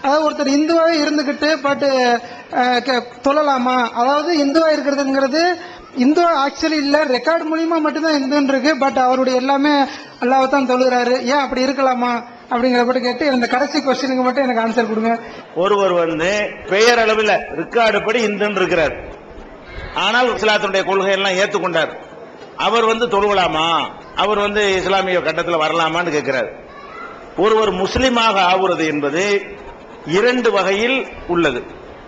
அதாவது ஒருத்தர் இந்துவாவே இருந்துகிட்டு பட் தொழலாமா அதாவது இந்துவா இருக்கிறதுங்கிறது இந்து ஆக்சுவலி இல்ல ரெக்கார்ட் மூலியமா மட்டும்தான் இந்துன்னு இருக்கு பட் அவருடைய எல்லாமே அல்லாவை தான் தொழுகிறாரு ஏன் அப்படி இருக்கலாமா அப்படிங்கிற பட்டு கேட்டு இந்த கடைசி கொஸ்டினுக்கு மட்டும் எனக்கு ஆன்சர் கொடுங்க ஒருவர் வந்து பெயர் அளவில் ரெக்கார்டு படி இந்துன்னு இருக்கிறார் ஆனால் இஸ்லாத்தினுடைய கொள்கை எல்லாம் ஏத்துக்கொண்டார் அவர் வந்து தொழுகலாமா அவர் வந்து இஸ்லாமிய கட்டத்தில் வரலாமான்னு கேட்கிறார் ஒருவர் முஸ்லிமாக ஆகுறது என்பது இரண்டு வகையில் உள்ளது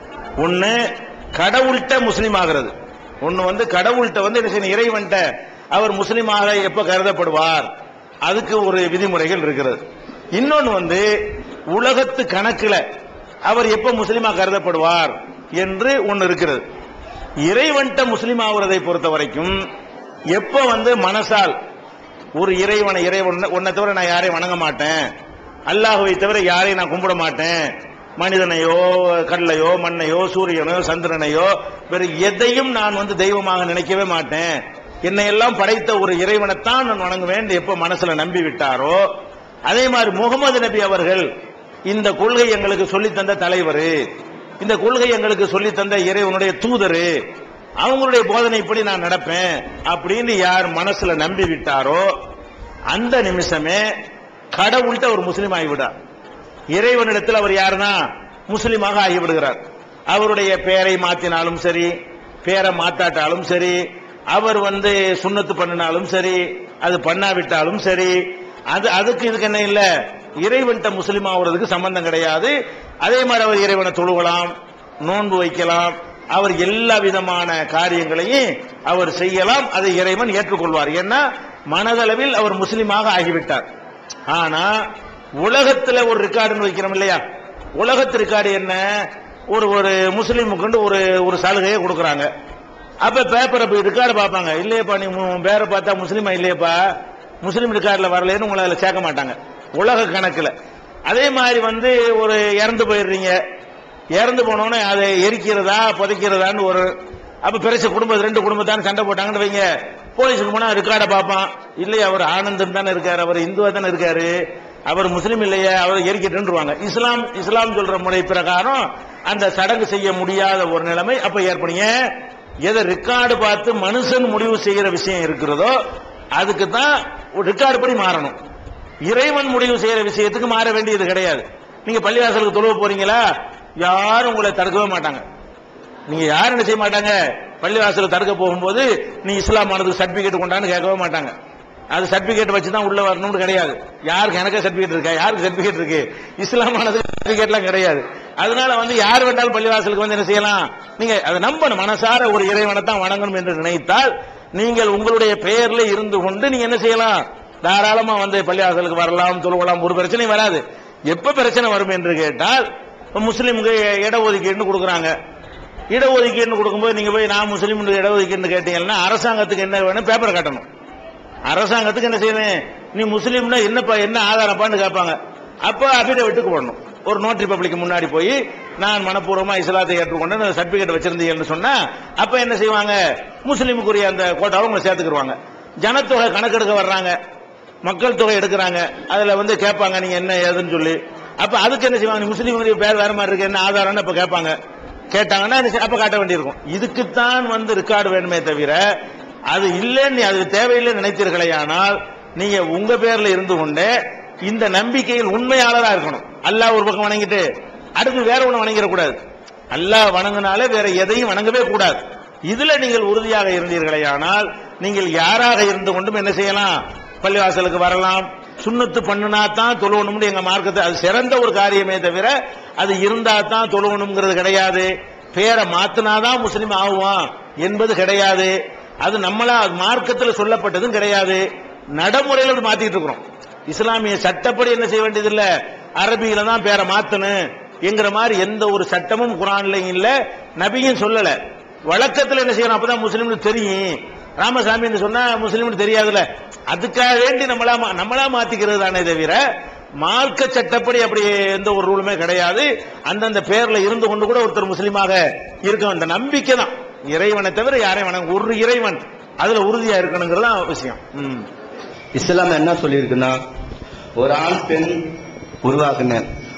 ஒன்னு கடவுள்கிட்ட முஸ்லீம் ஆகிறது ஒன்னு வந்து கடவுள்கிட்ட வந்து என்ன செய்யணும், இறைவன்கிட்ட அவர் முஸ்லீமாக எப்ப கருதப்படுவார் அதுக்கு ஒரு விதிமுறைகள் இருக்கிறது இன்னொன்னு வந்து உலகத்து கணக்குல அவர் எப்ப முஸ்லீமா கருதப்படுவார் என்று ஒன்னு இருக்கிறது இறைவன்கிட்ட முஸ்லீம் ஆகுறதை பொறுத்த வரைக்கும் எப்ப வந்து மனசால் ஒரு இறைவனை இறைவன் உன்னை தவிர நான் யாரையும் வணங்க மாட்டேன் அல்லாஹுவை தவிர யாரையும் நான் கும்பிட மாட்டேன் மனிதனையோ கடலையோ மண்ணையோ சூரியனோ சந்திரனையோ வேறு எதையும் நான் வந்து தெய்வமாக நினைக்கவே மாட்டேன் என்னை எல்லாம் படைத்த ஒரு இறைவனைத்தான் நான் வணங்குவேன் என்று எப்ப மனசுல நம்பி விட்டாரோ அதே மாதிரி முகமது நபி அவர்கள் இந்த கொள்கை எங்களுக்கு சொல்லித் தந்த தலைவர் இந்த கொள்கை எங்களுக்கு சொல்லித் தந்த இறைவனுடைய தூதரு அவங்களுடைய போதனைப்படி நான் நடப்பேன் அப்படின்னு யார் மனசுல நம்பி விட்டாரோ அந்த நிமிஷமே கடவுள்கிட்ட ஒரு முஸ்லீம் ஆகிவிடார் இறைவனிடத்தில் அவர் யாருன்னா முஸ்லீமாக ஆகிவிடுகிறார் அவருடைய பெயரை மாத்தினாலும் சரி பேரை மாத்தாட்டாலும் சரி அவர் வந்து சுண்ணத்து பண்ணினாலும் சரி அது பண்ணாவிட்டாலும் சரி அது அதுக்கு இதுக்கு என்ன இல்ல இறைவன்கிட்ட முஸ்லீம் ஆகுறதுக்கு சம்பந்தம் கிடையாது அதே மாதிரி அவர் இறைவனை தொழுகலாம் நோன்பு வைக்கலாம் அவர் எல்லா விதமான காரியங்களையும் அவர் செய்யலாம் அதை இறைவன் ஏற்றுக்கொள்வார் ஏன்னா மனதளவில் அவர் முஸ்லீமாக ஆகிவிட்டார் ஆனா உலகத்துல ஒரு ரெக்கார்டுன்னு வைக்கிறோம் இல்லையா உலகத்து ரெக்கார்டு என்ன ஒரு ஒரு முஸ்லீமுக்கு ஒரு ஒரு சலுகையை கொடுக்கறாங்க அப்ப பேப்பரை போய் ரெக்கார்டு பார்ப்பாங்க இல்லையப்பா நீ உன் பேரை பார்த்தா முஸ்லீமா இல்லையப்பா முஸ்லீம் ரெக்கார்டில் வரலன்னு உங்களை அதில் சேர்க்க மாட்டாங்க உலக கணக்குல அதே மாதிரி வந்து ஒரு இறந்து போயிடுறீங்க இறந்து போனோடனே அதை எரிக்கிறதா புதைக்கிறதான்னு ஒரு அப்ப பிரிச்ச குடும்பம் ரெண்டு குடும்பத்தான் சண்டை போட்டாங்கன்னு வைங்க போலீஸுக்கு போனா ரெக்கார்டை பார்ப்பான் இல்லையா அவர் ஆனந்தம் தானே இருக்காரு அவர் இந்துவா தானே இருக்காரு அவர் முஸ்லீம் இல்லையா அவர் எரிக்கட்டுருவாங்க இஸ்லாம் இஸ்லாம் சொல்ற முறை பிரகாரம் அந்த சடங்கு செய்ய முடியாத ஒரு நிலைமை அப்ப ஏற்படுங்க எதை ரெக்கார்டு பார்த்து மனுஷன் முடிவு செய்யற விஷயம் இருக்கிறதோ அதுக்கு தான் ரெக்கார்டு படி மாறணும் இறைவன் முடிவு செய்யற விஷயத்துக்கு மாற வேண்டியது கிடையாது நீங்க பள்ளிவாசலுக்கு தொழுவ போறீங்களா யாரும் உங்களை தடுக்கவே மாட்டாங்க நீங்க யாரும் என்ன செய்ய மாட்டாங்க பள்ளிவாசலுக்கு தடுக்க போகும்போது நீ இஸ்லாம் ஆனதுக்கு சர்டிபிகேட் கொண்டான்னு கேட்கவே மாட்டாங்க அது சர்டிபிகேட் வச்சு தான் உள்ள வரணும்னு கிடையாது யாருக்கு எனக்கு சர்டிபிகேட் இருக்கா யாருக்கு சர்டிபிகேட் இருக்கு இஸ்லாம் ஆனதுக்கு சர்டிபிகேட்லாம் கிடையாது அதனால வந்து யார் வேண்டாலும் பள்ளிவாசலுக்கு வந்து என்ன செய்யலாம் நீங்க அதை நம்பணும் மனசார ஒரு இறைவனை தான் வணங்கணும் என்று நினைத்தால் நீங்கள் உங்களுடைய பெயர்ல இருந்து கொண்டு நீங்க என்ன செய்யலாம் தாராளமா வந்து பள்ளிவாசலுக்கு வரலாம் தொழுகலாம் ஒரு பிரச்சனையும் வராது எப்ப பிரச்சனை வரும் என்று கேட்டால் இப்ப முஸ்லிமுக்கு இடஒதுக்கீடுன்னு கொடுக்குறாங்க இடஒதுக்கீடுன்னு கொடுக்கும்போது நீங்க போய் நான் முஸ்லீம் இடஒதுக்கீடுன்னு கேட்டீங்கன்னா அரசாங்கத்துக்கு என்ன வேணும் பேப்பர் கட்டணும் அரசாங்கத்துக்கு என்ன செய்யணும் நீ முஸ்லீம்னா என்னப்பா என்ன ஆதாரப்பான்னு கேட்பாங்க அப்ப அபிடவிட்டுக்கு போடணும் ஒரு நோட்டரி பப்ளிக் முன்னாடி போய் நான் மனப்பூர்வமா இஸ்லாத்தை ஏற்றுக்கொண்டு சர்டிபிகேட் வச்சிருந்தீங்கன்னு சொன்னா அப்ப என்ன செய்வாங்க முஸ்லீமுக்குரிய அந்த கோட்டாவை உங்களை சேர்த்துக்கிடுவாங்க ஜனத்தொகை கணக்கெடுக்க வர்றாங்க மக்கள் தொகை எடுக்கிறாங்க அதுல வந்து கேட்பாங்க நீங்க என்ன ஏதுன்னு சொல்லி அப்ப அதுக்கு என்ன செய்வாங்க நீ முஸ்லீம் பேர் வேற மாதிரி இருக்கு என்ன ஆதாரம்னு அப்ப கேட்பாங்க கேட்டாங்கன்னா என்ன செய்ய- அப்ப காட்ட வேண்டியிருக்கும் இதுக்குத்தான் வந்து ரெக்கார்டு வேணுமே தவிர அது இல்லைன்னு அது தேவையில்லைன்னு நினைத்தீர்களேயானால் நீங்க உங்க பேர்ல இருந்து கொண்டே இந்த நம்பிக்கையில் உண்மையாளரா இருக்கணும் அல்லாஹ் ஒரு பக்கம் வணங்கிட்டு அடுத்து வேற ஒண்ணு வணங்கிடக்கூடாது அல்லாஹ் வணங்கினாலே வேற எதையும் வணங்கவே கூடாது இதுல நீங்கள் உறுதியாக இருந்தீர்களேயானால் நீங்கள் யாராக இருந்து கொண்டும் என்ன செய்யலாம் பள்ளிவாசலுக்கு வரலாம் சுண்ணத்து பண்ணுனா தான் தொழுவணும்னு எங்க மார்க்கத்தை அது சிறந்த ஒரு காரியமே தவிர அது இருந்தா தான் தொழுவணுங்கிறது கிடையாது பேரை மாத்தினாதான் முஸ்லீம் ஆகுவான் என்பது கிடையாது அது நம்மளா மார்க்கத்தில் சொல்லப்பட்டதும் கிடையாது நடைமுறையில் அது மாத்திட்டு இருக்கிறோம் இஸ்லாமிய சட்டப்படி என்ன செய்ய வேண்டியது இல்ல அரபியில தான் பேரை மாத்தணும் என்கிற மாதிரி எந்த ஒரு சட்டமும் குரான்லயும் இல்ல நபியும் சொல்லல வழக்கத்துல என்ன செய்யணும் அப்பதான் முஸ்லீம்னு தெரியும் ராமசாமி சொன்னா முஸ்லீம்னு தெரியாதுல்ல அதுக்காக வேண்டி நம்மளா மா- நம்மளா மாத்திக்கிறது தானே தவிர மார்க்க சட்டப்படி அப்படி எந்த ஒரு ரூலுமே கிடையாது அந்தந்த பேர்ல இருந்து கொண்டு கூட ஒருத்தர் முஸ்லீமாக இருக்க அந்த நம்பிக்கை தான் இறைவனை தவிர யாரையும் வணங்க ஒரு இறைவன் அதுல உறுதியா இருக்கணுங்கிறது தான் விஷயம் ம். இஸ்லாம் என்ன சொல்லியிருக்குன்னா ஒரு ஆண் பெண் உருவாக்குனேன்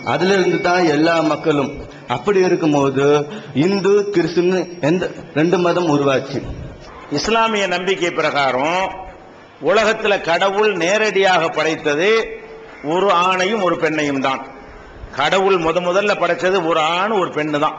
அதுல இருந்து தான் எல்லா மக்களும் அப்படி இருக்கும்போது இந்து கிறிஸ்துன்னு எந்த ரெண்டு மதம் உருவாச்சு இஸ்லாமிய நம்பிக்கை பிரகாரம் உலகத்துல கடவுள் நேரடியாக படைத்தது ஒரு ஆணையும் ஒரு பெண்ணையும் தான் கடவுள் முத முதல்ல படைச்சது ஒரு ஆண் ஒரு பெண்ணு தான்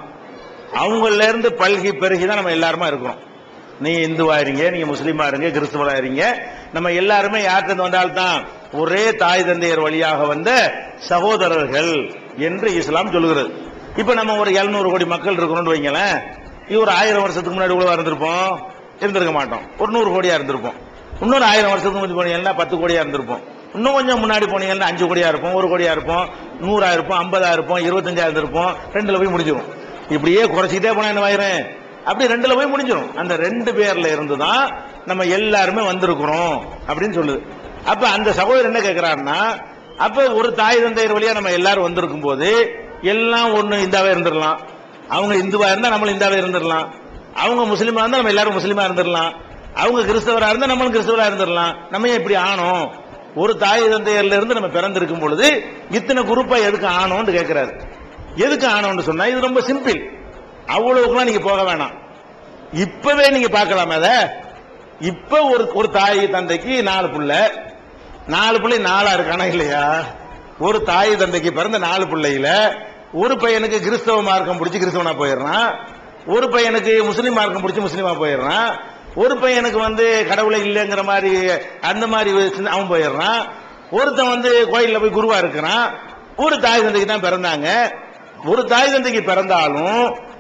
அவங்கள இருந்து பல்கி பெருகி தான் நம்ம எல்லாருமா இருக்கிறோம் நீங்க இந்துவா இருங்க நீங்க முஸ்லீமா இருங்க கிறிஸ்துவரா இருங்க நம்ம எல்லாருமே யார்கிட்ட வந்தால்தான் ஒரே தாய் தந்தையர் வழியாக வந்த சகோதரர்கள் என்று இஸ்லாம் சொல்லுகிறது இப்ப நம்ம ஒரு 700 கோடி மக்கள் இருக்கிறோம்னு வைங்களேன் இது ஒரு ஆயிரம் வருஷத்துக்கு முன்னாடி கூட இருந்திருப்போம் இருந்திருக்க மாட்டோம் ஒரு நூறு கோடியா இருந்திருப்போம் இன்னொரு ஆயிரம் வருஷத்துக்கு முன்னாடி போனீங்கன்னா பத்து கோடியா இருந்திருப்போம் இன்னும் கொஞ்சம் முன்னாடி போனீங்கன்னா அஞ்சு கோடியா இருப்போம் ஒரு கோடியா இருப்போம் நூறா இருப்போம் ஐம்பதா இருப்போம் இருபத்தஞ்சாயிரம் இருப்போம் ரெண்டுல போய் முடிஞ்சிடும் இப்படியே குறைச்சிக்கிட்டே போனா என்ன ஆயிரும் அப்படி ரெண்டுல போய் முடிஞ்சிடும் அந்த ரெண்டு பேர்ல இருந்து தான் நம்ம எல்லாருமே வந்திருக்கிறோம் அப்படின்னு சொல்லுது அப்ப அந்த சகோதரர் என்ன கேட்கிறாருன்னா அப்ப ஒரு தாய் தந்தையர் வழியா நம்ம எல்லாரும் வந்திருக்கும் போது எல்லாம் ஒண்ணு இந்தாவே இருந்துடலாம் அவங்க இந்துவா இருந்தா நம்மளும் இந்தாவே இருந்துடலாம் அவங்க முஸ்லீமா இருந்தா நம்ம எல்லாரும் முஸ்லீமா இருந்துடலாம் அவங்க கிறிஸ்தவரா இருந்தா நம்மளும் கிறிஸ்தவரா இருந்துடலாம் நம்ம ஏன் இப்படி ஆனோம் ஒரு தாய் தந்தையர்ல இருந்து நம்ம பிறந்திருக்கும் பொழுது இத்தனை குரூப்பா எதுக்கு ஆனோம்னு கேட்கிறாரு எதுக்கு ஆனோம்னு சொன்னா இது ரொம்ப சிம்பிள் அவ்வளவுக்குலாம் நீங்க போக வேணாம் இப்பவே நீங்க பார்க்கலாம் அத இப்ப ஒரு ஒரு தாய் தந்தைக்கு நாலு புள்ள நாலு பிள்ளை நாலா இருக்கானா இல்லையா ஒரு தாய் தந்தைக்கு பிறந்த நாலு பிள்ளையில ஒரு பையனுக்கு கிறிஸ்தவ மார்க்கம் பிடிச்சி கிறிஸ்தவனா போயிடுறான் ஒரு பையனுக்கு முஸ்லீம் மார்க்கம் பிடிச்சி முஸ்லீமா போயிடுறான் ஒரு பையனுக்கு வந்து கடவுளை இல்லைங்கிற மாதிரி அந்த மாதிரி சின்ன- அவன் போயிடுறான் ஒருத்தன் வந்து கோயில்ல போய் குருவா இருக்கிறான் ஒரு தாய் தந்தைக்கு தான் பிறந்தாங்க ஒரு தாய் தந்தைக்கு பிறந்தாலும்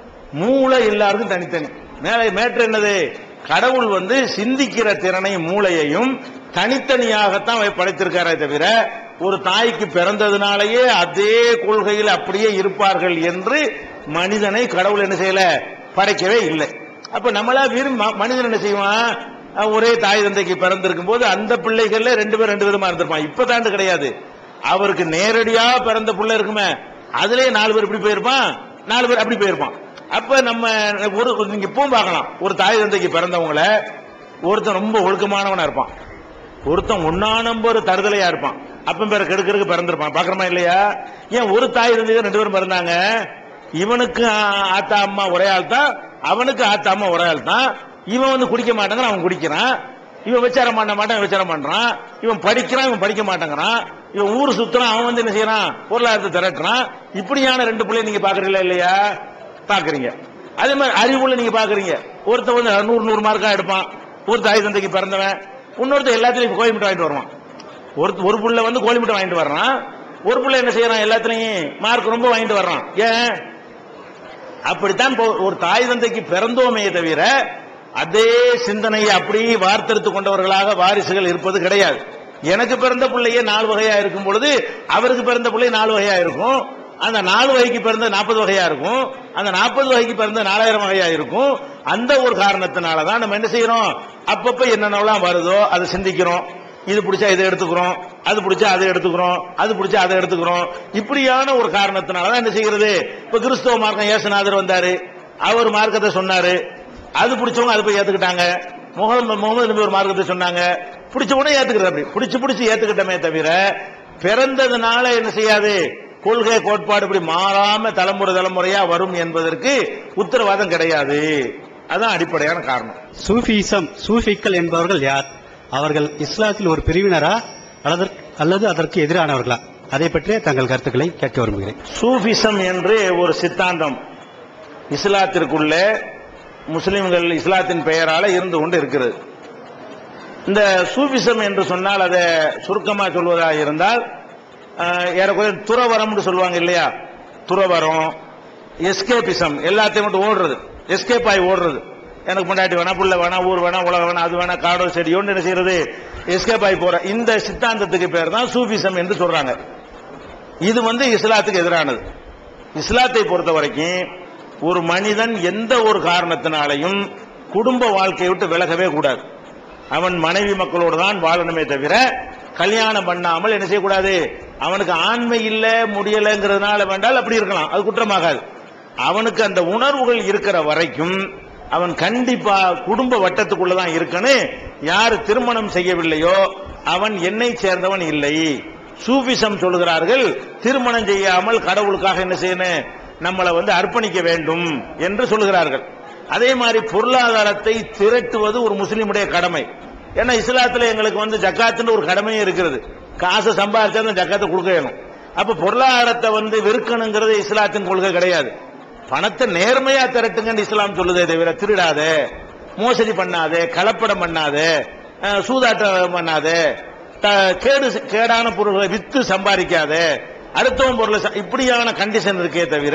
மூளை எல்லாருக்கும் தனித்தனி மேலே மேற்று என்னது கடவுள் வந்து சிந்திக்கிற திறனையும் மூளையையும் தனித்தனியாகத்தான் அவர் படைத்திருக்காரே தவிர ஒரு தாய்க்கு பிறந்ததுனாலேயே அதே கொள்கையில் அப்படியே இருப்பார்கள் என்று மனிதனை கடவுள் என்ன செய்யல படைக்கவே இல்லை அப்ப நம்மளா விரும்ப மனிதன் என்ன செய்வான் அஹ் ஒரே தாய் தந்தைக்கு பிறந்திருக்கும் போது அந்த பிள்ளைகள்ல ரெண்டு பேர் ரெண்டு விதமா இருந்திருப்பான் இப்ப தாண்டு கிடையாது அவருக்கு நேரடியா பிறந்த பிள்ளை இருக்குமே அதுலயே நாலு பேர் இப்படி போயிருப்பான் நாலு பேர் அப்படி போயிருப்பான் அப்ப நம்ம ஒரு நீங்க இப்பவும் பார்க்கலாம் ஒரு தாய் தந்தைக்கு பிறந்தவங்கள ஒருத்தன் ரொம்ப ஒழுக்கமானவனா இருப்பான் ஒருத்தன் ஒன்னா நம்பர் தருதலையா இருப்பான் அப்பன் பேரை கெடுக்கிறதுக்கு பிறந்திருப்பான் பாக்குறமா இல்லையா ஏன் ஒரு தாய் தந்தை ரெண்டு பேரும் பிறந்தாங்க இவனுக்கு ஆ- ஆத்தா அம்மா ஒரே ஆள் தான் அவனுக்கு ஆத்தா அம்மா ஒரே ஆள் தான் இவன் வந்து குடிக்க மாட்டாங்க அவன் குடிக்கிறான் இவன் விசாரம் பண்ண மாட்டான் இவன் விசாரம் பண்றான் இவன் படிக்கிறான் இவன் படிக்க மாட்டேங்கிறான் இவன் ஊர் சுத்துறான் அவன் வந்து என்ன செய்யறான் பொருளாதாரத்தை திரட்டுறான் இப்படியான ரெண்டு பிள்ளைய நீங்க பாக்குறீங்களா இல்லையா பாக்குறீங்க அதே மாதிரி அறிவுள்ள நீங்க பாக்குறீங்க ஒருத்தன் வந்து நூறு நூறு மார்க்கா எடுப்பான் ஒரு தாய் தந்தைக்கு பிறந்தவன் இன்னொருத்தன் எல்லாத்துலயும் கோழி முட்டை வாங்கிட்டு வருவான் ஒரு ஒரு புள்ள வந்து கோழி முட்டை வாங்கிட்டு வர்றான் ஒரு புள்ள என்ன செய்யறான் எல்லாத்துலயும் மார்க் ரொம்ப வாங்கிட்டு வர்றான் ஏன் அப்படித்தான் இப்போ ஒரு தாய் தந்தைக்கு பிறந்தோமே தவிர அதே சிந்தனையை அப்படியே வார்த்தெடுத்து கொண்டவர்களாக வாரிசுகள் இருப்பது கிடையாது எனக்கு பிறந்த பிள்ளையே நாலு வகையா இருக்கும் பொழுது அவருக்கு பிறந்த பிள்ளை நாலு வகையா இருக்கும் அந்த நாலு வகைக்கு பிறந்த நாற்பது வகையா இருக்கும் அந்த நாற்பது வகைக்கு பிறந்த நாலாயிரம் வகையா இருக்கும் அந்த ஒரு காரணத்தினால தான் நம்ம என்ன செய்யறோம் அப்பப்ப என்னென்னலாம் வருதோ அதை சிந்திக்கிறோம் இது பிடிச்சா இதை எடுத்துக்கிறோம் அது பிடிச்சா அதை எடுத்துக்கிறோம் அது பிடிச்சா அதை எடுத்துக்கிறோம் இப்படியான ஒரு காரணத்தினால தான் என்ன செய்கிறது இப்ப கிறிஸ்தவ மார்க்கம் இயேசுநாதர் வந்தாரு அவர் மார்க்கத்தை சொன்னாரு அது பிடிச்சவங்க அதை போய் ஏத்துக்கிட்டாங்க முகமது முகமது நபி ஒரு மார்க்கத்தை சொன்னாங்க பிடிச்ச உடனே ஏத்துக்கிறது அப்படி பிடிச்சு பிடிச்சு ஏத்துக்கிட்டமே தவிர பிறந்ததுனால என்ன செய்யாது கொள்கை கோட்பாடு இப்படி மாறாம தலைமுறை தலைமுறையா வரும் என்பதற்கு உத்தரவாதம் கிடையாது அதான் அடிப்படையான காரணம் சூஃபிசம் சூஃபிக்கள் என்பவர்கள் யார் அவர்கள் இஸ்லாத்தில் ஒரு பிரிவினரா அல்லது அல்லது அதற்கு எதிரானவர்களா அதை பற்றிய தங்கள் கருத்துக்களை கேட்க விரும்புகிறேன் சூஃபிசம் என்று ஒரு சித்தாந்தம் இஸ்லாத்திற்குள்ளே முஸ்லிம்கள் இஸ்லாத்தின் பெயரால இருந்து கொண்டு இருக்கிறது இந்த சூஃபிசம் என்று சொன்னால் அதை சுருக்கமா சொல்வதாக இருந்தால் அஹ், ஏறக்குறைய துறவரம்னு சொல்லுவாங்க இல்லையா துறவரம் எஸ்கேபிசம் எல்லாத்தையும் மட்டும் ஓடுறது எஸ்கேப் ஆகி ஓடுறது எனக்கு முன்னாடி வேணா புள்ள வேணா ஊர் வேணா உலகம் வேணா அது வேணா காடோ செடியோன்னு என்ன செய்யறது எஸ்கேப் ஆகி போற இந்த சித்தாந்தத்துக்கு பேர் தான் சூஃபிசம் என்று சொல்றாங்க இது வந்து இஸ்லாத்துக்கு எதிரானது இஸ்லாத்தை பொறுத்த வரைக்கும் ஒரு மனிதன் எந்த ஒரு காரணத்தினாலையும் குடும்ப வாழ்க்கையை விட்டு விலகவே கூடாது அவன் மனைவி மக்களோடு தான் வாழணுமே தவிர கல்யாணம் பண்ணாமல் என்ன செய்யக்கூடாது அவனுக்கு ஆண்மை இல்ல முடியலைங்கிறதுனால வேண்டால் அப்படி இருக்கலாம் அது குற்றமாகாது அவனுக்கு அந்த உணர்வுகள் இருக்கிற வரைக்கும் அவன் கண்டிப்பா குடும்ப வட்டத்துக்குள்ள தான் இருக்கணும் யார் திருமணம் செய்யவில்லையோ அவன் என்னை சேர்ந்தவன் இல்லை சூபிசம் சொல்கிறார்கள் திருமணம் செய்யாமல் கடவுளுக்காக என்ன செய்யணும் நம்மளை வந்து அர்ப்பணிக்க வேண்டும் என்று சொல்கிறார்கள் அதே மாதிரி பொருளாதாரத்தை திரட்டுவது ஒரு முஸ்லிமுடைய கடமை ஏன்னா இஸ்லாத்துல எங்களுக்கு வந்து ஜக்காத்துன்னு ஒரு கடமையும் இருக்கிறது காசை சம்பாதிச்சா அந்த ஜக்காத்தை கொடுக்க வேணும் அப்ப பொருளாதாரத்தை வந்து வெறுக்கணுங்கிறது இஸ்லாத்தின் கொள்கை கிடையாது பணத்தை நேர்மையா திரட்டுங்கன்னு இஸ்லாம் சொல்லுதே தவிர திருடாத மோசடி பண்ணாத கலப்படம் பண்ணாத அஹ், சூதாட்டம் பண்ணாத த- கேடு கேடான பொருள்களை வித்து சம்பாதிக்காத அடுத்தவன் பொருளை ச- இப்படியான கண்டிஷன் இருக்கே தவிர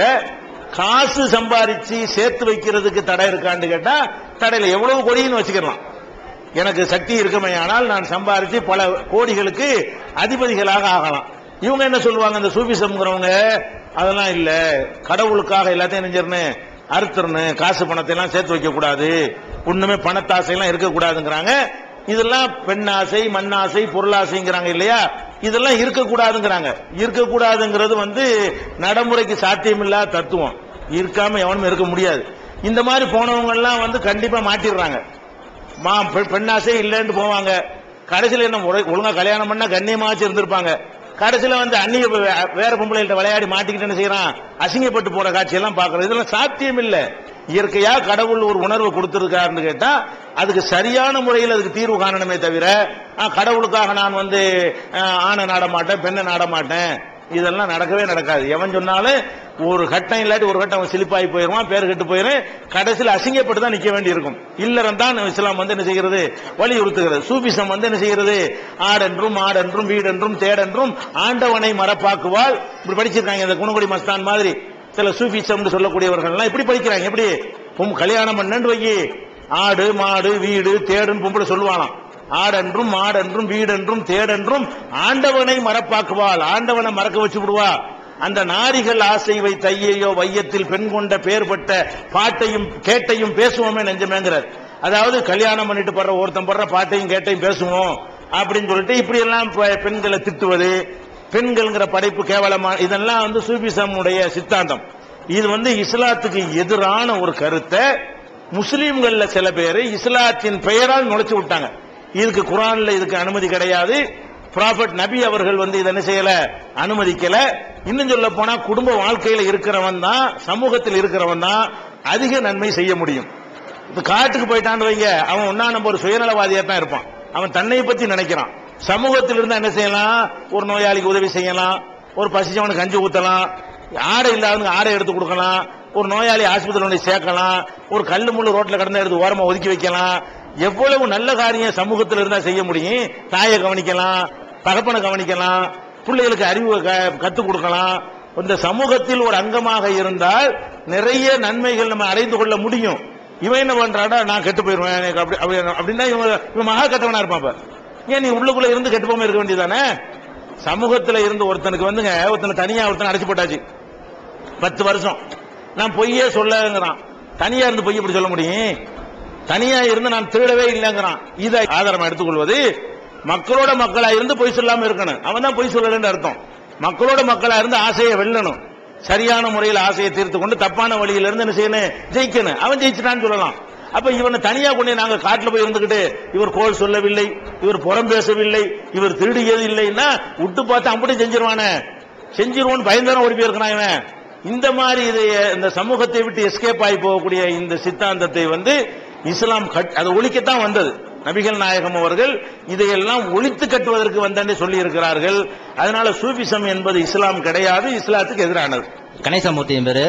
காசு சம்பாதிச்சு சேர்த்து வைக்கிறதுக்கு தடை இருக்கான்னு கேட்டா தடையில எவ்வளவு கொடின்னு வச்சுக்கலாம் எனக்கு சக்தி இருக்குமையானால் நான் சம்பாதிச்சு பல கோடிகளுக்கு அதிபதிகளாக ஆகலாம் இவங்க என்ன சொல்லுவாங்க இந்த சூபிசம்ங்கிறவங்க அதெல்லாம் இல்ல கடவுளுக்காக எல்லாத்தையும் நெஞ்சிடணும் அறுத்துறணும் காசு பணத்தை எல்லாம் சேர்த்து வைக்க கூடாது ஒண்ணுமே பணத்தாசை எல்லாம் இருக்கக்கூடாதுங்கிறாங்க இதெல்லாம் பெண்ணாசை மண்ணாசை பொருளாசைங்கிறாங்க இல்லையா இதெல்லாம் இருக்கக்கூடாதுங்கிறாங்க இருக்கக்கூடாதுங்கிறது வந்து நடைமுறைக்கு சாத்தியமில்லாத தத்துவம் இருக்காம எவனும் இருக்க முடியாது இந்த மாதிரி போனவங்க எல்லாம் வந்து கண்டிப்பா மாட்டிடுறாங்க மா பெ- பெண்ணாசை இல்லைன்னு போவாங்க கடைசியில் என்ன ஒழு- ஒழுங்கா கல்யாணம் பண்ணா கண்ணியமாச்சு இருந்திருப்பாங்க கடைசியில வந்து அந்நிய வே- வேற பொம்பளைகிட்ட விளையாடி மாட்டிக்கிட்டு என்ன செய்யறான் அசிங்கப்பட்டு போற காட்சியெல்லாம் பாக்குறது இதெல்லாம் சாத்தியம் இல்ல இயற்கையா கடவுள் ஒரு உணர்வு கொடுத்திருக்காருன்னு கேட்டா அதுக்கு சரியான முறையில் அதுக்கு தீர்வு காணணுமே தவிர ஆ, கடவுளுக்காக நான் வந்து ஆ, ஆணை நாட மாட்டேன் பெண்ணை நாட மாட்டேன் இதெல்லாம் நடக்கவே நடக்காது எவன் சொன்னாலும் ஒரு கட்டம் இல்லாட்டி ஒரு கட்டம் அவன் சிலிப்பாகி போயிருவான் பேர் கெட்டு போயிரும் கடைசியில் அசிங்கப்பட்டு தான் நிக்க வேண்டியிருக்கும் இல்லறம் தான் இஸ்லாம் வந்து என்ன செய்கிறது வலியுறுத்துகிறது சூபிசம் வந்து என்ன செய்கிறது ஆடென்றும் ஆடென்றும் வீடென்றும் தேடென்றும் ஆண்டவனை மரப்பாக்குவால் இப்படி படிச்சிருக்காங்க இந்த குணங்குடி மஸ்தான் மாதிரி சில சூபிசம் சொல்லக்கூடியவர்கள் எல்லாம் இப்படி படிக்கிறாங்க எப்படி பொம் கல்யாணம் பண்ணு வை ஆடு மாடு வீடு தேடுன்னு பொம்பளை சொல்லுவானாம் ஆடென்றும் மாடென்றும் வீடென்றும் தேடென்றும் ஆண்டவனை மறப்பாக்குவாள் ஆண்டவனை மறக்க வச்சு விடுவா அந்த நாரிகள் ஆசை வை தையையோ வையத்தில் பெண் கொண்ட பேர்பட்ட பாட்டையும் கேட்டையும் பேசுவோமே நெஞ்சமேங்கிறார் அதாவது கல்யாணம் பண்ணிட்டு படுற ஒருத்தன் படுற பாட்டையும் கேட்டையும் பேசுவோம் அப்படின்னு சொல்லிட்டு இப்படி எல்லாம் பெ- பெண்களை திட்டுவது பெண்கள்ங்கிற படைப்பு கேவலமா இதெல்லாம் வந்து சூபிசமுடைய சித்தாந்தம் இது வந்து இஸ்லாத்துக்கு எதிரான ஒரு கருத்தை முஸ்லீம்கள்ல சில பேர் இஸ்லாத்தின் பெயரால் நுழைச்சு விட்டாங்க இதுக்கு குரான்ல இதுக்கு அனுமதி கிடையாது ப்ராஃபட் நபி அவர்கள் வந்து இதை என்ன செய்யல அனுமதிக்கல இன்னும் சொல்ல போனா குடும்ப வாழ்க்கையில இருக்கிறவன் தான் சமூகத்தில் இருக்கிறவன் தான் அதிக நன்மை செய்ய முடியும் இப்ப காட்டுக்கு போயிட்டான்னு வைங்க அவன் ஒன்னா நம்ம ஒரு சுயநலவாதியா தான் இருப்பான் அவன் தன்னை பத்தி நினைக்கிறான் சமூகத்தில் இருந்தா என்ன செய்யலாம் ஒரு நோயாளிக்கு உதவி செய்யலாம் ஒரு பசிச்சவனுக்கு கஞ்சி ஊத்தலாம் ஆடை இல்லாதவனுக்கு ஆடை எடுத்து கொடுக்கலாம் ஒரு நோயாளி ஆஸ்பத்திரி கொண்டு போய் சேர்க்கலாம் ஒரு கல்லு முள்ளு ரோட்ல கடந்து எடுத்து ஓரமா ஒதுக்கி வைக்கலாம் எவ்வளவு நல்ல காரியம் சமூகத்தில் இருந்தா செய்ய முடியும் தாயை கவனிக்கலாம் தகப்பனை கவனிக்கலாம் பிள்ளைகளுக்கு அறிவு க- கத்துக் கொடுக்கலாம் இந்த சமூகத்தில் ஒரு அங்கமாக இருந்தால் நிறைய நன்மைகள் நம்ம அடைந்து கொள்ள முடியும் இவன் என்ன பண்றாடா நான் கெட்டு போயிருவேன் எனக்கு அப்படி அப்படி அப்படின்னா இவன் இவன் மகா கெட்டவனா இருப்பான் இப்ப. ஏன் நீ உள்ளுக்குள்ள இருந்து கெட்டு போகாம இருக்க வேண்டியதானே சமூகத்துல இருந்து ஒருத்தனுக்கு வந்துங்க ஒருத்தனை தனியா ஒருத்தனை அடைச்சு போட்டாச்சு பத்து வருஷம் நான் பொய்யே சொல்லங்கிறான் தனியா இருந்து பொய் எப்படி சொல்ல முடியும் தனியா இருந்து நான் திருடவே இல்லைங்கிறான் இதை ஆதாரமா எடுத்துக்கொள்வது மக்களோட மக்களா இருந்து பொய் சொல்லாம இருக்கணும் அவன் தான் பொய் சொல்லலன்னு அர்த்தம் மக்களோட மக்களா இருந்து ஆசையை வெல்லணும் சரியான முறையில் ஆசையை தீர்த்து கொண்டு தப்பான வழியில இருந்து என்ன செய்யணும் ஜெயிக்கணும் அவன் ஜெயிச்சிட்டான்னு சொல்லலாம் அப்ப இவனை தனியா கொண்டு நாங்க காட்டுல போய் இருந்துகிட்டு இவர் கோல் சொல்லவில்லை இவர் புறம் பேசவில்லை இவர் திருடியது இல்லைன்னா விட்டு பார்த்து அப்படி செஞ்சிருவானே செஞ்சிருவோன்னு பயந்தான ஓடி போயிருக்கிறான் இவன் இந்த மாதிரி இது இந்த சமூகத்தை விட்டு எஸ்கேப் ஆகி போகக்கூடிய இந்த சித்தாந்தத்தை வந்து இஸ்லாம் கட் அதை ஒழிக்கத்தான் வந்தது நபிகள் நாயகம் அவர்கள் இதையெல்லாம் ஒழித்து கட்டுவதற்கு வந்தே சொல்லி இருக்கிறார்கள் அதனால சூபிசம் என்பது இஸ்லாம் கிடையாது இஸ்லாத்துக்கு எதிரானது கணேசமூர்த்தி என் பேரு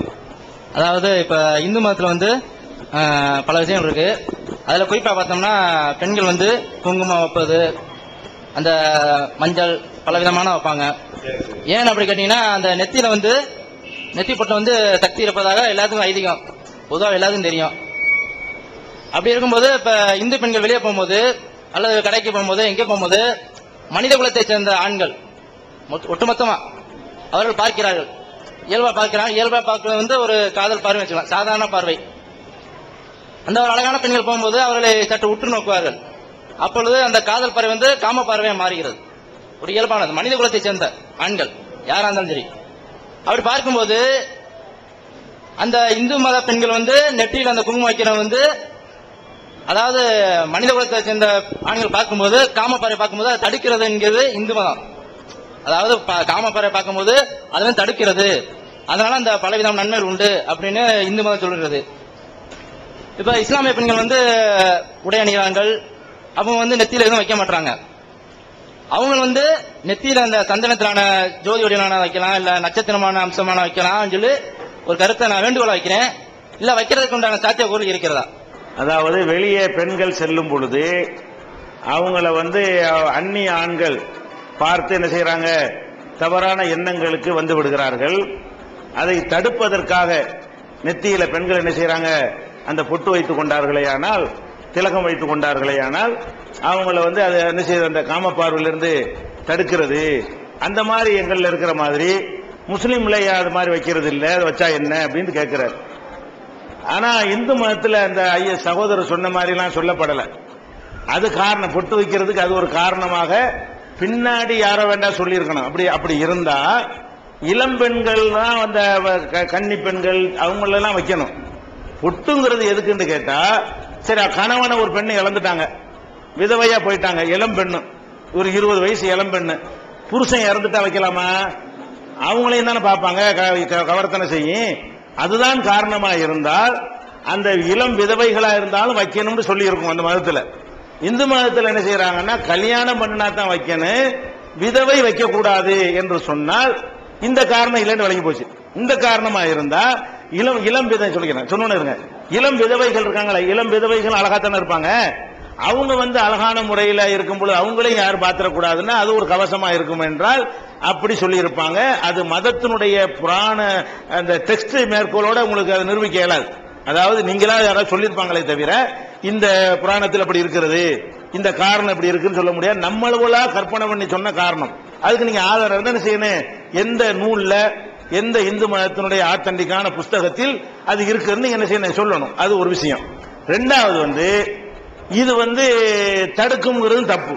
அதாவது இப்ப இந்து மதத்துல வந்து ஆஹ், பல விஷயம் இருக்கு அதுல குறிப்பா பார்த்தோம்னா பெண்கள் வந்து குங்குமம் வைப்பது அந்த மஞ்சள் பல விதமான வைப்பாங்க ஏன் அப்படி கேட்டீங்கன்னா அந்த நெத்தியில வந்து நெத்தி பொட்டு வந்து சக்தி இருப்பதாக எல்லாத்துக்கும் ஐதீகம் பொதுவாக எல்லாத்துக்கும் தெரியும் அப்படி இருக்கும்போது இப்ப இந்து பெண்கள் வெளியே போகும்போது அல்லது கடைக்கு போகும்போது எங்கே போகும்போது மனித குலத்தை சேர்ந்த ஆண்கள் மொத்த- ஒட்டுமொத்தமா அவர்கள் பார்க்கிறார்கள் இயல்பா பார்க்கிறாங்க இயல்பா பார்க்கிறது வந்து ஒரு காதல் பார்வை வச்சுக்கலாம் சாதாரண பார்வை அந்த ஒரு அழகான பெண்கள் போகும்போது அவர்களை சற்று உற்று நோக்குவார்கள் அப்பொழுது அந்த காதல் பார்வை வந்து காம பார்வையா மாறுகிறது ஒரு இயல்பானது மனித குலத்தை சேர்ந்த ஆண்கள் யாரா இருந்தாலும் சரி அப்படி பார்க்கும்போது அந்த இந்து மத பெண்கள் வந்து நெற்றியில் அந்த குங்குமம் வைக்கிறவங்க வந்து அதாவது மனித குலத்தை சேர்ந்த ஆண்கள் பார்க்கும்போது காம பார்வை பார்க்கும்போது அதை தடுக்கிறது என்கிறது இந்து மதம் அதாவது ப- காமப்பறை பார்க்கும்போது அதை வந்து தடுக்கிறது அதனால அந்த பலவிதம் நன்மைகள் உண்டு அப்படின்னு இந்து மதம் சொல்கிறது இப்ப இஸ்லாமிய பெண்கள் வந்து உடை அணிகிறார்கள் அவங்க வந்து நெத்தியில எதுவும் வைக்க மாட்டாங்க அவங்க வந்து நெத்தியில அந்த சந்தனத்திலான ஜோதி வடிவமான வைக்கலாம் இல்ல நட்சத்திரமான அம்சமான வைக்கலாம் சொல்லி ஒரு கருத்தை நான் வேண்டுகோளா வைக்கிறேன் இல்ல வைக்கிறதுக்கு உண்டான சாத்தியக்கூறு இருக்கிறதா அதாவது வெளியே பெண்கள் செல்லும் பொழுது அவங்கள வந்து அஹ், அந்நிய ஆண்கள் பார்த்து என்ன செய்றாங்க தவறான எண்ணங்களுக்கு வந்து விடுகிறார்கள் அதை தடுப்பதற்காக நெத்தியில பெண்கள் என்ன செய்றாங்க அந்த பொட்டு வைத்துக் கொண்டார்களேயானால் திலகம் வைத்துக் கொண்டார்களேயானால் அவங்கள வந்து அதை என்ன செய்யுது அந்த காம பார்வையிலிருந்து தடுக்கிறது அந்த மாதிரி எங்கள்ல இருக்கிற மாதிரி முஸ்லீம்ல அது மாதிரி வைக்கிறது இல்ல அது வச்சா என்ன அப்படின்னு கேட்கிறார் ஆனா இந்து மதத்துல அந்த ஐய சகோதரர் சொன்ன மாதிரி எல்லாம் சொல்லப்படல அது காரணம் பொட்டு வைக்கிறதுக்கு அது ஒரு காரணமாக பின்னாடி யாரோ வேண்டாம் சொல்லியிருக்கணும் அப்படி அப்படி இருந்தா இளம் பெண்கள் தான் அந்த வ- க- கன்னி பெண்கள் அவங்களெல்லாம் வைக்கணும் பொட்டுங்கிறது எதுக்குன்னு கேட்டா சரி கணவனை ஒரு பெண்ணை இழந்துட்டாங்க விதவையா போயிட்டாங்க இளம் பெண்ணு ஒரு இருபது வயசு இளம் பெண்ணு புருஷன் இறந்துட்டா வைக்கலாமா அவங்களையும் தானே பார்ப்பாங்க க- க- கவர்த்தனை செய்யும் அதுதான் காரணமா இருந்தால் அந்த இளம் விதவைகளா இருந்தாலும் வைக்கணும்னு சொல்லி இருக்கும் அந்த மதத்துல இந்து மதத்துல என்ன செய்யறாங்கன்னா கல்யாணம் பண்ணினா தான் வைக்கணும் விதவை வைக்க கூடாது என்று சொன்னால் இந்த காரணம் இல்லைன்னு விளங்கி போச்சு இந்த காரணமா இருந்தா இளம் இளம் விதை சொல்லிக்கிறேன் சொன்னோன்னு இருங்க இளம் விதவைகள் இருக்காங்களே இளம் விதவைகள் அழகாத்தானே இருப்பாங்க அவங்க வந்து அழகான முறையில இருக்கும் பொழுது அவங்களையும் யாரும் பாத்திரக்கூடாதுன்னா அது ஒரு கவசமா இருக்கும் என்றால் அப்படி சொல்லி இருப்பாங்க அது மதத்தினுடைய புராண அந்த டெக்ஸ்ட் மேற்கோளோட உங்களுக்கு அதை நிரூபிக்க இயலாது அதாவது நீங்களா யாராவது சொல்லியிருப்பாங்களே தவிர இந்த புராணத்தில் அப்படி இருக்கிறது இந்த காரணம் இப்படி இருக்குன்னு சொல்ல முடியாது நம்மளவளா கற்பனை பண்ணி சொன்ன காரணம் அதுக்கு நீங்க ஆதாரம் இருந்தா என்ன செய்யணும் எந்த நூல்ல எந்த இந்து மதத்தினுடைய ஆத்தண்டிக்கான புஸ்தகத்தில் அது இருக்குன்னு நீங்க என்ன செய்யணும் சொல்லணும் அது ஒரு விஷயம் ரெண்டாவது வந்து இது வந்து தடுக்கும்ங்கிறது தப்பு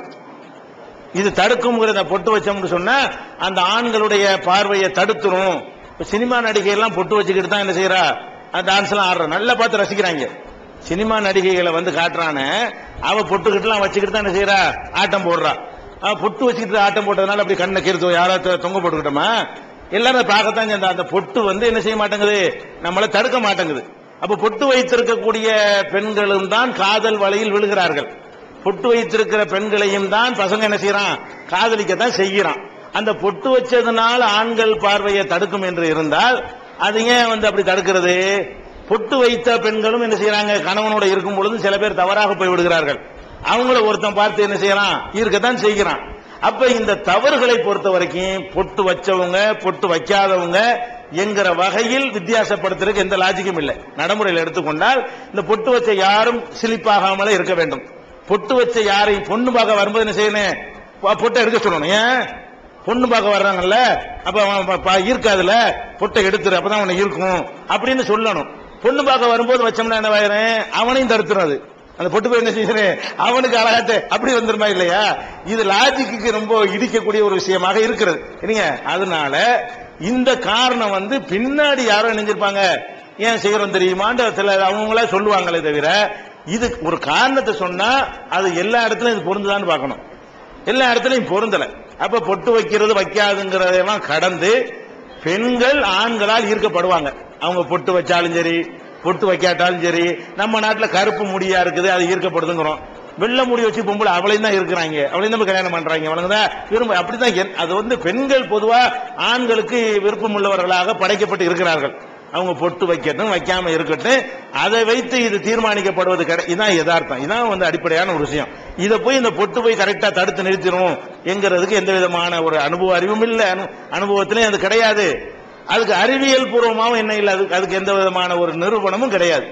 இது தடுக்கும்ங்கிறத பொட்டு வச்சோம்னு சொன்னா அந்த ஆண்களுடைய பார்வையை தடுத்துரும் இப்ப சினிமா நடிகை எல்லாம் பொட்டு வச்சுக்கிட்டு தான் என்ன செய்யறா டான்ஸ் எல்லாம் ஆடுறா நல்லா பார்த்து ரசிக்கிறாங்க சினிமா நடிகைகளை வந்து காட்டுறானே அவ பொட்டுக்கிட்டுலாம் வச்சுக்கிட்டு தான் என்ன செய்யறா ஆட்டம் போடுறா அவ பொட்டு வச்சுக்கிட்டு ஆட்டம் போட்டதுனால அப்படி கண்ணை கீர்த்து யாராவது தொங்க போட்டுக்கிட்டோமா எல்லாரும் அதை பார்க்கத்தான் செஞ்சா. அந்த பொட்டு வந்து என்ன செய்ய மாட்டேங்குது நம்மள தடுக்க மாட்டேங்குது அப்ப பொட்டு வைத்திருக்கக்கூடிய பெண்களும் தான் காதல் வலையில் விழுகிறார்கள் பொட்டு வைத்திருக்கிற பெண்களையும் தான் பசங்க என்ன செய்யறான் காதலிக்கத்தான் செய்யறான் அந்த பொட்டு வச்சதுனால ஆண்கள் பார்வையை தடுக்கும் என்று இருந்தால் அது ஏன் வந்து அப்படி தடுக்கிறது பொட்டு வைத்த பெண்களும் என்ன செய்யறாங்க கணவனோட இருக்கும் பொழுது சில பேர் தவறாக போய் விடுகிறார்கள் அவங்கள ஒருத்தன் பார்த்து என்ன செய்யறான் ஈர்க்கத்தான் செய்கிறான் அப்ப இந்த தவறுகளை பொறுத்த வரைக்கும் பொட்டு வச்சவங்க பொட்டு வைக்காதவங்க என்கிற வகையில் வித்தியாசப்படுத்துறதுக்கு எந்த லாஜிக்கும் இல்லை நடைமுறையில் எடுத்துக்கொண்டால் இந்த பொட்டு வச்ச யாரும் சிலிப்பாகாமலே இருக்க வேண்டும் பொட்டு வச்ச யாரையும் பொண்ணு பார்க்க வரும்போது என்ன செய்யணும் பொ- பொட்டை எடுக்க சொல்லணும் ஏன் பொண்ணு பார்க்க வர்றாங்கல்ல அப்ப அவன் ப- ப- ஈர்க்காதுல பொட்டை எடுத்துரு அப்பதான் அவனை ஈர்க்கும் அப்படின்னு சொல்லணும் பொண்ணு பார்க்க வரும்போது வச்சோம்னா என்ன ஆயிரும் அவனையும் தடுத்துரும் அது அந்த பொட்டு போய் என்ன செய்யறேன் அவனுக்கு அழகாட்டு அப்படி வந்துருமா இல்லையா இது லாஜிக்கு ரொம்ப இடிக்கக்கூடிய ஒரு விஷயமாக இருக்கிறது இல்லைங்க அதனால இந்த காரணம் வந்து பின்னாடி யாரோ நினைஞ்சிருப்பாங்க ஏன் செய்யறோம் தெரியுமான்னு சில அவங்களே சொல்லுவாங்களே தவிர இது ஒரு காரணத்தை சொன்னா அது எல்லா இடத்துலயும் இது பொருந்துதான்னு பார்க்கணும் எல்லா இடத்துலயும் பொருந்தல அப்ப பொட்டு வைக்கிறது வைக்காதுங்கிறதெல்லாம் கடந்து பெண்கள் ஆண்களால் ஈர்க்கப்படுவாங்க அவங்க பொட்டு வச்சாலும் சரி பொட்டு வைக்காட்டாலும் சரி நம்ம நாட்டுல கருப்பு முடியா இருக்குது அது ஈர்க்கப்படுதுங்கிறோம் வெள்ளை முடி வச்சு பொம்பளை அவளையும் தான் இருக்கிறாங்க அவளையும் தான் கல்யாணம் பண்றாங்க அவனுங்க தான் விரும்ப அப்படிதான் என்- அது வந்து பெண்கள் பொதுவா ஆண்களுக்கு விருப்பம் உள்ளவர்களாக படைக்கப்பட்டு இருக்கிறார்கள் அவங்க பொட்டு வைக்கட்டும் வைக்காம இருக்கட்டும் அதை வைத்து இது தீர்மானிக்கப்படுவது கிடை இதான் யதார்த்தம் இதான் வந்து அடிப்படையான ஒரு விஷயம் இதை போய் இந்த பொட்டு போய் கரெக்டா தடுத்து நிறுத்திடும் என்கிறதுக்கு எந்த விதமான ஒரு அனுபவ அறிவும் இல்லை அனு- அனுபவத்திலையும் அது கிடையாது அதுக்கு அறிவியல் பூர்வமாவும் என்ன இல்லை அதுக்கு அதுக்கு எந்த விதமான ஒரு நிரூபணமும் கிடையாது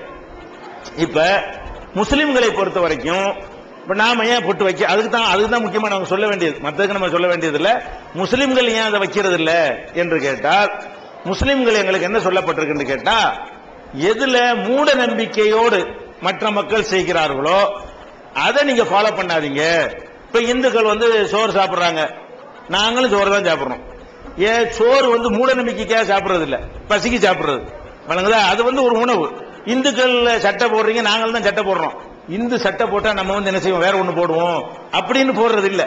இப்ப முஸ்லிம்களை பொறுத்த வரைக்கும் இப்ப நாம ஏன் பொட்டு வைக்க அதுக்கு தான் அதுக்கு தான் முக்கியமா நம்ம சொல்ல வேண்டியது மற்றதுக்கு நம்ம சொல்ல வேண்டியது இல்ல முஸ்லிம்கள் ஏன் அதை வைக்கிறது இல்ல என்று கேட்டால் முஸ்லிம்கள் எங்களுக்கு என்ன சொல்லப்பட்டிருக்குன்னு கேட்டா எதுல மூட நம்பிக்கையோடு மற்ற மக்கள் செய்கிறார்களோ அதை நீங்க ஃபாலோ பண்ணாதீங்க இப்ப இந்துக்கள் வந்து சோறு சாப்பிடுறாங்க நாங்களும் சோறு தான் சாப்பிடுறோம் ஏன் சோறு வந்து மூட நம்பிக்கைக்காக சாப்பிடுறது இல்ல பசிக்கு சாப்பிடுறது வழங்குதா அது வந்து ஒரு உணவு இந்துக்கள் சட்டை போடுறீங்க நாங்களும் தான் சட்டை போடுறோம் இந்து சட்டை போட்டா நம்ம வந்து என்ன செய்வோம் வேற ஒண்ணு போடுவோம் அப்படின்னு போடுறது இல்ல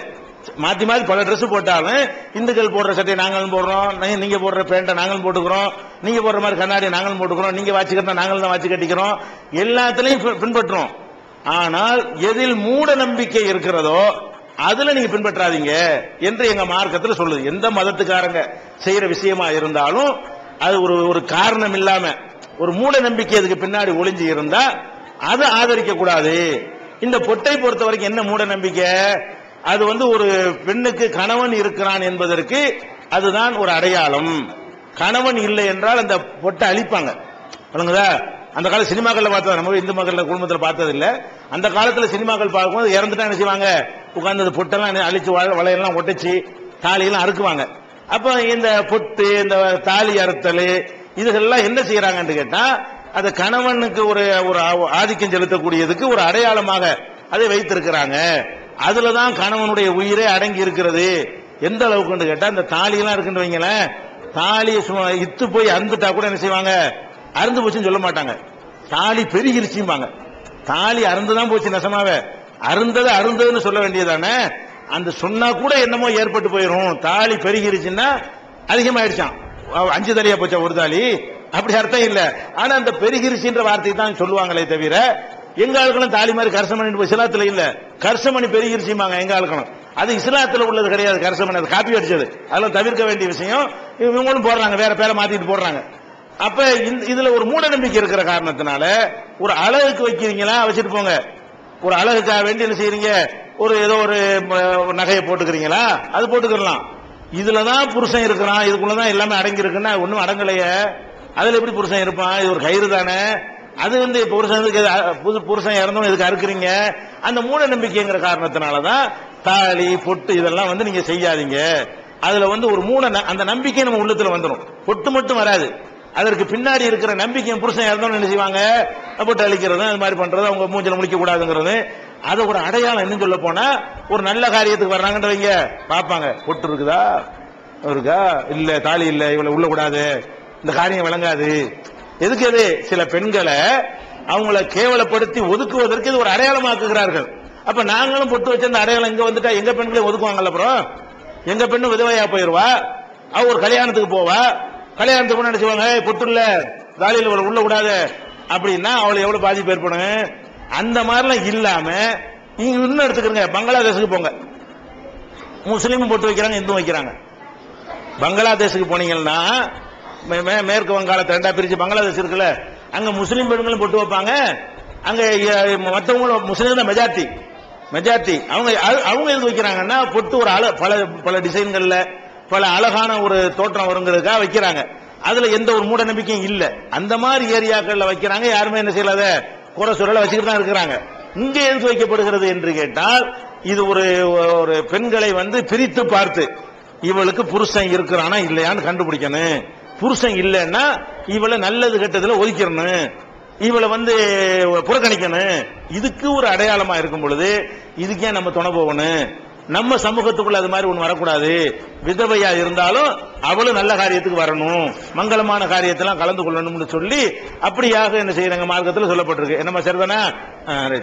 மாத்தி மாத்தி பல Dress போட்டாலும் இந்துக்கள் போடுற சட்டையை நாங்களும் போடுறோம் நீ- நீங்க போடுற பேண்ட்டை நாங்களும் போட்டுக்கிறோம் நீங்க போடுற மாதிரி கண்ணாடி நாங்களும் போட்டுக்கிறோம் நீங்க வாட்சி கட்டினா நாங்களும் தான் வாட்சி கட்டிக்கிறோம் எல்லாத்துலயும் பி- பின்பற்றுறோம் ஆனால் எதில் மூட நம்பிக்கை இருக்கிறதோ அதுல நீங்க பின்பற்றாதீங்க என்று எங்க மார்க்கத்துல சொல்லுது எந்த மதத்துக்காரங்க செய்யற விஷயமா இருந்தாலும் அது ஒரு ஒரு காரணம் இல்லாம ஒரு மூட நம்பிக்கை அதுக்கு பின்னாடி ஒளிஞ்சு இருந்தா அதை ஆதரிக்க கூடாது இந்த பொட்டை பொறுத்த வரைக்கும் என்ன மூட நம்பிக்கை அது வந்து ஒரு பெண்ணுக்கு கணவன் இருக்கிறான் என்பதற்கு அதுதான் ஒரு அடையாளம் கணவன் இல்லை என்றால் அந்த பொட்டை அழிப்பாங்க விளங்குதா அந்த கால சினிமாக்கள்ல பார்த்தா நம்ம இந்து மக்கள்ல குடும்பத்துல பார்த்தது இல்ல அந்த காலத்துல சினிமாக்கள் பார்க்கும்போது இறந்துட்டா என்ன செய்வாங்க உட்கார்ந்து அந்த பொட்டெல்லாம் அழிச்சு வள- வளையெல்லாம் ஒட்டிச்சு தாலியெல்லாம் அறுக்குவாங்க அப்ப இந்த பொட்டு இந்த தாலி அறுத்தல் இதுகள்லாம் என்ன செய்யறாங்கன்னு கேட்டா அது கணவனுக்கு ஒரு ஒரு ஆ- ஆதிக்கம் செலுத்தக்கூடியதுக்கு ஒரு அடையாளமாக அதை வைத்திருக்கிறாங்க அதுலதான் கணவனுடைய உயிரே அடங்கி இருக்கிறது எந்த அளவுக்குன்னு கேட்டா இந்த தாலியெல்லாம் இருக்குன்னு வைங்களேன் தாலி சும்மா இத்து போய் அறுந்துட்டா கூட என்ன செய்வாங்க அறுந்து போச்சுன்னு சொல்ல மாட்டாங்க தாலி பெருகிருச்சும்பாங்க தாலி அறுந்துதான் போச்சு நெசமாவே அருந்தது அருந்ததுன்னு சொல்ல வேண்டியதானே அந்த சொன்னா கூட என்னமோ ஏற்பட்டு போயிரும் தாலி பெருகிருச்சுன்னா அதிகமாயிடுச்சான் அவ அஞ்சு தலையா போச்சா ஒரு தாலி அப்படி அர்த்தம் இல்ல ஆனா அந்த பெருகிருச்சுன்ற வார்த்தை தான் சொல்லுவாங்களே தவிர எங்க ஆளுகளும் தாலி மாதிரி கரசமணி போய் இஸ்லாத்துல இல்ல கரசமணி பெருகிருச்சுமாங்க எங்க ஆளுகளும் அது இஸ்லாத்துல உள்ளது கிடையாது கரசமணி அது காப்பி அடிச்சது அதெல்லாம் தவிர்க்க வேண்டிய விஷயம் இவங்களும் போடுறாங்க வேற பேரை மாத்திட்டு போடுறாங்க அப்ப இந்த- இதுல ஒரு மூட நம்பிக்கை இருக்கிற காரணத்தினால ஒரு அழகுக்கு வைக்கிறீங்களா வச்சுட்டு போங்க ஒரு அழகுக்காக வேண்டி என்ன செய்றீங்க ஒரு ஏதோ ஒரு ம, ஒரு நகையை போட்டுக்கிறீங்களா அது போட்டுக்கலாம் இதுலதான் புருஷன் இருக்கிறான் இதுக்குள்ளதான் எல்லாமே அடங்கி இருக்குன்னா ஒண்ணும் அடங்கலையே அதுல எப்படி புருஷன் இருப்பான் இது ஒரு கயிறு தானே அது வந்து புருஷனுக்கு எது, அ, புது புருஷன் இறந்தவங்க இதுக்கு அறுக்குறீங்க அந்த மூட நம்பிக்கைங்கிற காரணத்தினாலதான் தாலி பொட்டு இதெல்லாம் வந்து நீங்க செய்யாதீங்க அதுல வந்து ஒரு மூட ந- அந்த நம்பிக்கை நம்ம உள்ளத்துல வந்துடும் பொட்டு மட்டும் வராது அதற்கு பின்னாடி இருக்கிற நம்பிக்கை புருஷன் இறந்தவங்க என்ன செய்வாங்க பொட்டு அழிக்கிறதும் அது மாதிரி பண்றது அவங்க மூஞ்சில முடிக்க கூடாதுங்கிறது அது ஒரு அடையாளம் என்ன சொல்ல போனா ஒரு நல்ல காரியத்துக்கு வர்றாங்கன்றவங்க பாப்பாங்க பொட்டு இருக்குதா இருக்கா இல்ல தாலி இல்ல இவ்வளவு உள்ள கூடாது இந்த காரியம் விளங்காது எதுக்கு அது சில பெண்களை அவங்கள கேவலப்படுத்தி ஒதுக்குவதற்கு இது ஒரு அடையாளமாக்குகிறார்கள் அப்ப நாங்களும் பொட்டு வச்ச அந்த அடையாளம் இங்க வந்துட்டா எங்க பெண்களை ஒதுக்குவாங்கல்ல அப்புறம் எங்க பெண்ணு விதவையா போயிருவா அவ ஒரு கல்யாணத்துக்கு போவா கல்யாணத்துக்கு முன்னாடி சொல்லுவாங்க "ஏய், பொட்டு இல்ல தாலியில இவ்வளவு உள்ள கூடாது அப்படின்னா அவளுக்கு எவ்வளவு பாதிப்பு ஏற்படும் அந்த மாதிரிலாம் இல்லாம நீங்க இன்னும் எடுத்துக்கிறங்க பங்களாதேஷுக்கு போங்க முஸ்லீமும் பொட்டு வைக்கிறாங்க இந்துவும் வைக்கிறாங்க பங்களாதேஷுக்கு போனீங்கன்னா மே- மே- மேற்கு வங்காளத்தை ரெண்டா பிரிச்சு பங்களாதேஷ் இருக்குல்ல அங்க முஸ்லீம் பெண்களும் பொட்டு வைப்பாங்க அங்க எ- மத்தவங்களும் முஸ்லீம் தான் மெஜாரிட்டி மெஜாரிட்டி அவங்க அ- அவங்க எதுக்கு வைக்கிறாங்கன்னா பொட்டு ஒரு அழ பல பல டிசைன்கள்ல பல அழகான ஒரு தோற்றம் வருங்கிறதுக்காக வைக்கிறாங்க அதுல எந்த ஒரு மூட நம்பிக்கையும் இல்ல அந்த மாதிரி ஏரியாக்கள்ல வைக்கிறாங்க யாருமே என்ன செய்யலாத குறை சொல்லல வச்சுக்கிட்டு தான் இருக்கிறாங்க இங்க எதுக்கு வைக்கப்படுகிறது என்று கேட்டால் இது ஒரு ஒரு பெண்களை வந்து பிரித்து பார்த்து இவளுக்கு புருஷன் இருக்கிறானா இல்லையான்னு கண்டுபிடிக்கணும் புருஷன் இல்லைன்னா இவளை நல்லது கெட்டதுல ஒதுக்கிடணும் இவளை வந்து புறக்கணிக்கணும் இதுக்கு ஒரு அடையாளமா இருக்கும் பொழுது இதுக்கே நம்ம துணை போகணும் நம்ம சமூகத்துக்குள்ள அது மாதிரி ஒண்ணு வரக்கூடாது விதவையா இருந்தாலும் அவளும் நல்ல காரியத்துக்கு வரணும் மங்களமான காரியத்தெல்லாம் கலந்து கொள்ளணும்னு சொல்லி அப்படியாக என்ன செய்யறாங்க மார்க்கத்தில் சொல்லப்பட்டிருக்கு என்னமா சரிதானா ஆ, ரைட்.